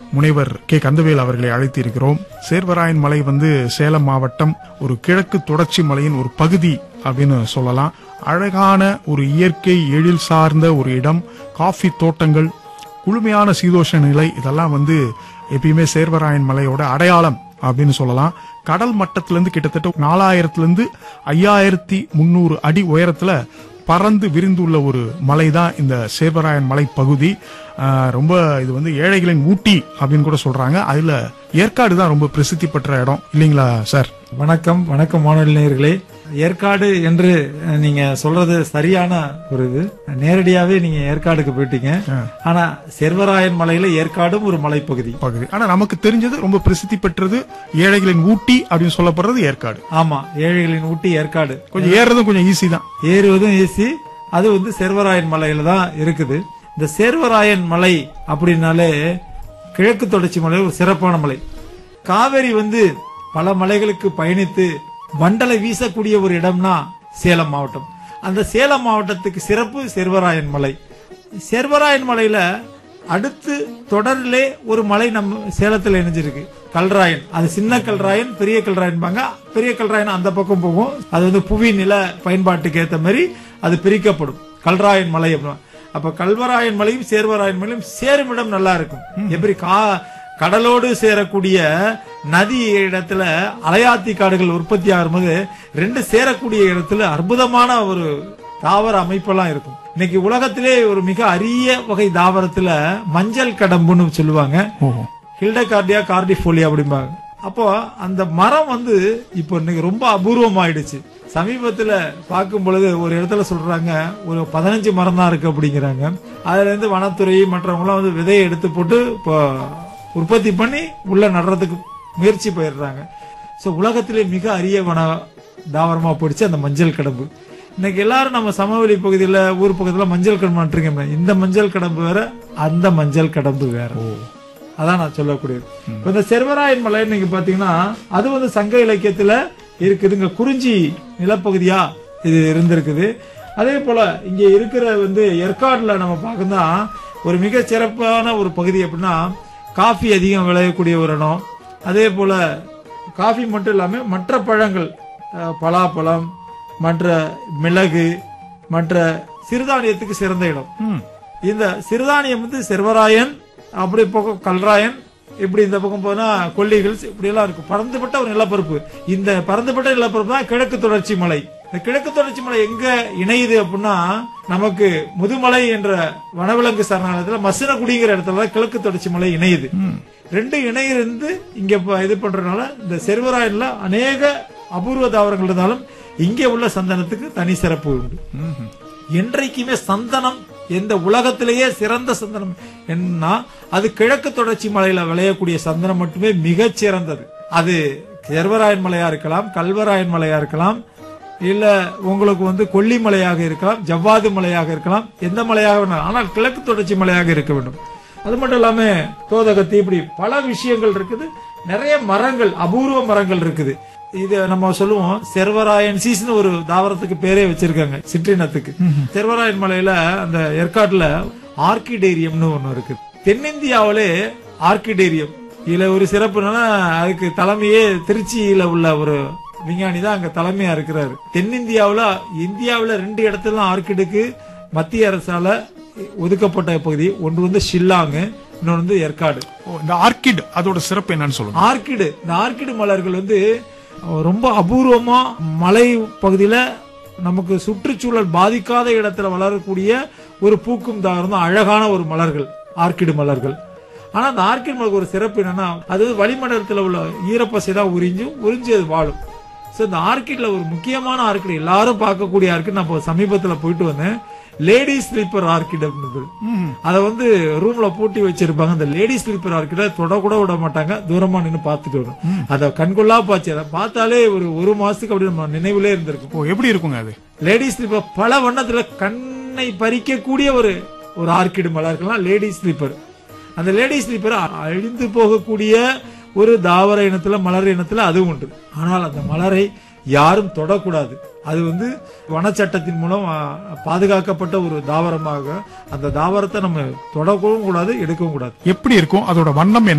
முனைவர் கே கந்தவேல் அவர்களை அழைத்து இருக்கிறோம் சேர்வராயன் மலை வந்து சேலம் மாவட்டம் ஒரு கிழக்கு தொடர்ச்சி மலையின் ஒரு பகுதி அப்படின்னு சொல்லலாம் அழகான ஒரு இயற்கை எழில் சார்ந்த ஒரு இடம் காஃபி தோட்டங்கள் குளுமையான சீதோஷ நிலை இதெல்லாம் வந்து எப்பயுமே சேர்வராயன் மலையோட அடையாளம் அப்படின்னு சொல்லலாம் கடல் மட்டத்திலிருந்து கிட்டத்தட்ட நாலாயிரத்துல இருந்து ஐயாயிரத்தி முந்நூறு அடி உயரத்துல பறந்து விரிந்துள்ள ஒரு மலை தான் இந்த சேர்வராயன் மலை பகுதி ஆஹ் ரொம்ப இது வந்து ஏழைகளின் ஊட்டி அப்படின்னு கூட சொல்றாங்க அதுல ஏற்காடு தான் ரொம்ப பிரசித்தி பெற்ற இடம் இல்லைங்களா சார் வணக்கம் வணக்கம் மாணவ நேயர்களே ஏற்காடு என்று அஹ், நீங்க சொல்றது சரியான ஒரு இது நேரடியாவே நீங்க ஏற்காடுக்கு போயிட்டீங்க ஆனா செர்வராயன் மலையில ஏற்காடும் ஒரு மலைப்பகுதி பகுதி ஆனா நமக்கு தெரிஞ்சது ரொம்ப பிரசித்தி பெற்றது ஏழைகளின் ஊட்டி அப்படின்னு சொல்லப்படுறது ஏற்காடு ஆமா ஏழைகளின் ஊட்டி ஏற்காடு கொஞ்சம் ஏறுறதும் கொஞ்சம் ஈஸி தான் ஏறுவதும் ஈஸி அது வந்து சேர்வராயன் மலையில தான் இருக்குது இந்த சேர்வராயன் மலை அப்படின்னாலே கிழக்கு தொடர்ச்சி மலை ஒரு சிறப்பான மலை காவேரி வந்து பல மலைகளுக்கு பயணித்து வண்டலை வீசக்கூடிய ஒரு இடம்னா சேலம் மாவட்டம் அந்த சேலம் மாவட்டத்துக்கு சிறப்பு சேர்வராயன் மலை சேர்வராயன் மலையில அடுத்து தொடரிலே ஒரு மலை நம்ம சேலத்துல இணைஞ்சிருக்கு கல்ராயன் அது சின்ன கல்ராயன் பெரிய கல்ராயன்பாங்க பெரிய கல்ராயன் அந்த பக்கம் போகும் அது வந்து புவி நில பயன்பாட்டுக்கு ஏத்த மாதிரி அது பிரிக்கப்படும் கல்ராயன் மலை அப்படின்னு அப்ப கல்வராயன் மலையும் சேர்வராயன் மலையும் சேரும் இடம் நல்லா இருக்கும் எப்படி கா கடலோடு சேரக்கூடிய நதி இடத்துல அலையாத்தி காடுகள் உற்பத்தி ஆகும்போது ரெண்டு சேரக்கூடிய இடத்துல அற்புதமான ஒரு தாவர அமைப்பெல்லாம் இருக்கும் இன்னைக்கு உலகத்திலே ஒரு மிக அரிய வகை தாவரத்துல மஞ்சள் கடம்புன்னு சொல்லுவாங்க ஓஹோ ஹில்டகார்டியா கார்டிஃபோலியா அப்படிம்பாங்க அப்போ அந்த மரம் வந்து இப்போ இன்னைக்கு ரொம்ப அபூர்வமாயிடுச்சு சமீபத்துல பார்க்கும் பொழுது ஒரு இடத்துல சொல்றாங்க ஒரு பதினஞ்சு மரம் தான் இருக்கு அப்படிங்கிறாங்க அதுல இருந்து வனத்துறை மற்றவங்களாம் வந்து விதையை எடுத்து போட்டு இப்போ உற்பத்தி பண்ணி உள்ள நடுறதுக்கு முயற்சி போயிடுறாங்க ஸோ உலகத்திலே மிக அரிய வன தாவரமா போயிடுச்சு அந்த மஞ்சள் கடம்பு இன்னைக்கு எல்லாரும் நம்ம சமவெளி பகுதியில ஊர் பக்கத்துல மஞ்சள் கடம்பு நட்டுருக்கோமே இந்த மஞ்சள் கடம்பு வேற அந்த மஞ்சள் கடம்பு வேற அதான் நான் சொல்லக்கூடியது இப்ப இந்த செர்வராயன் மலை நீங்க பாத்தீங்கன்னா அது வந்து சங்க இலக்கியத்துல இருக்குதுங்க குறிஞ்சி நிலப்பகுதியா இது இருந்திருக்குது அதே போல இங்க இருக்கிற வந்து ஏற்காடுல நம்ம பார்க்கணும்னா ஒரு மிக சிறப்பான ஒரு பகுதி அப்படின்னா காஃபி அதிகம் விளையக்கூடிய ஒரு இடம் அதே போல காஃபி மட்டும் இல்லாம மற்ற பழங்கள் அஹ், பலாப்பழம் மற்ற மிளகு மற்ற சிறுதானியத்துக்கு சிறந்த இடம் ம். இந்த சிறுதானியம் வந்து செர்வராயன் அப்படி பக்கம் கல்ராயன் இப்படி இந்த பக்கம் போனா கொல்லிகள் இப்படி எல்லாம் இருக்கும் பறந்துபட்ட ஒரு நிலப்பரப்பு இந்த பறந்துபட்ட நிலப்பரப்பு தான் கிழக்கு தொடர்ச்சி மலை இந்த கிழக்கு தொடர்ச்சி மலை எங்க இணையுது அப்படின்னா நமக்கு முதுமலை என்ற வனவிலங்கு சரணாலயத்துல மசினகுடிங்கிற இடத்துல தான் கிழக்கு தொடர்ச்சி மலை இணையுது ரெண்டு இணையிருந்து இங்க இப்ப இது பண்றதுனால இந்த செர்வராயன்ல அநேக அபூர்வ தாவரங்கள் இருந்தாலும் இங்கே உள்ள சந்தனத்துக்கு தனி சிறப்பு உண்டு ம்ஹும். என்றைக்குமே சந்தனம் எந்த உலகத்திலேயே சிறந்த சந்தனம் என்ன அது கிழக்கு தொடர்ச்சி மலையில விளையக்கூடிய சந்தனம் மட்டுமே மிகச் சிறந்தது அது செர்வராயன் மலையா இருக்கலாம் கல்வராயன் மலையா இருக்கலாம் இல்ல உங்களுக்கு வந்து கொல்லிமலையாக இருக்கலாம் ஜவ்வாது மலையாக இருக்கலாம் எந்த மலையாக வேணாலும் ஆனால் கிழக்கு தொடர்ச்சி மலையாக இருக்க வேண்டும் அது மட்டும் இல்லாம தோதகத்தி இப்படி பல விஷயங்கள் இருக்குது நிறைய மரங்கள் அபூர்வ மரங்கள் இருக்குது இது நம்ம சொல்லுவோம் செர்வராயன் சீஸ்னு ஒரு தாவரத்துக்கு பேரே வச்சிருக்காங்க சிற்றினத்துக்கு செர்வராயன் மலையில அந்த ஏற்காட்டுல ஆர்கிடேரியம்னு ஒண்ணு இருக்கு தென்னிந்தியாவிலே ஆர்கிடேரியம் இதுல ஒரு சிறப்புனா அதுக்கு தலைமையே திருச்சியில உள்ள ஒரு விஞ்ஞானி தான் அங்க தலைமையா இருக்கிறாரு தென்னிந்தியாவுல இந்தியாவுல ரெண்டு இடத்துல ஆர்கிடுக்கு மத்திய அரசால ஒதுக்கப்பட்ட பகுதி ஒன்று வந்து ஷில்லாங்கு இன்னொன்று வந்து ஏற்காடு ஓ, இந்த ஆர்கிட் அதோட சிறப்பு என்னன்னு சொல்லுங்க ஆர்கிடு இந்த ஆர்கிடு மலர்கள் வந்து அஹ், ரொம்ப அபூர்வமா மலை பகுதியில நமக்கு சுற்றுச்சூழல் பாதிக்காத இடத்துல வளரக்கூடிய ஒரு பூக்கும் தாவரம் தான் அழகான ஒரு மலர்கள் ஆர்கிடு மலர்கள் ஆனா அந்த ஆர்கிட் மலருக்கு ஒரு சிறப்பு என்னன்னா அது வளிமண்டலத்துல உள்ள ஈரப்பசை தான் உறிஞ்சு உறிஞ்சு அது வாழும் ஸோ இந்த ஆர்கிட்ல ஒரு முக்கியமான ஆர்கிட் எல்லாரும் பார்க்கக்கூடிய ஆர்கிட் நான் இப்போ சமீபத்துல போயிட்டு வந்தேன் லேடி ஸ்லீப்பர் ஆர்கிட் அப்படின்னு ம். அதை வந்து ரூம்ல பூட்டி வச்சிருப்பாங்க அந்த லேடி ஸ்லீப்பர் ஆர்கிட்ட தொட கூட விட மாட்டாங்க தூரமா நின்னு பார்த்துட்டு வரும் அதை கண்கொள்ளா பாச்சு அதை பார்த்தாலே ஒரு ஒரு மாசத்துக்கு அப்படி நம்ம நினைவுலே இருந்திருக்கும் ஓ எப்படி இருக்குங்க அது லேடி ஸ்லீப்பர் பல வண்ணத்துல கண்ணை பறிக்கக்கூடிய ஒரு ஒரு ஆர்கிடு மலர்கள்லாம் லேடி ஸ்லீப்பர் அந்த லேடி ஸ்லீப்பர் அழிந்து போகக்கூடிய ஒரு தாவர இனத்துல மலர் இனத்துல அதுவும் உண்டு ஆனால் அந்த மலரை யாரும் தொடக்கூடாது அது வந்து வனச்சட்டத்தின் மூலம் ஆ, பாதுகாக்கப்பட்ட ஒரு தாவரமாக அந்த தாவரத்தை நம்ம தொடக்கவும் கூடாது எடுக்கவும் கூடாது எப்படி இருக்கும் அதோட வண்ணம் என்ன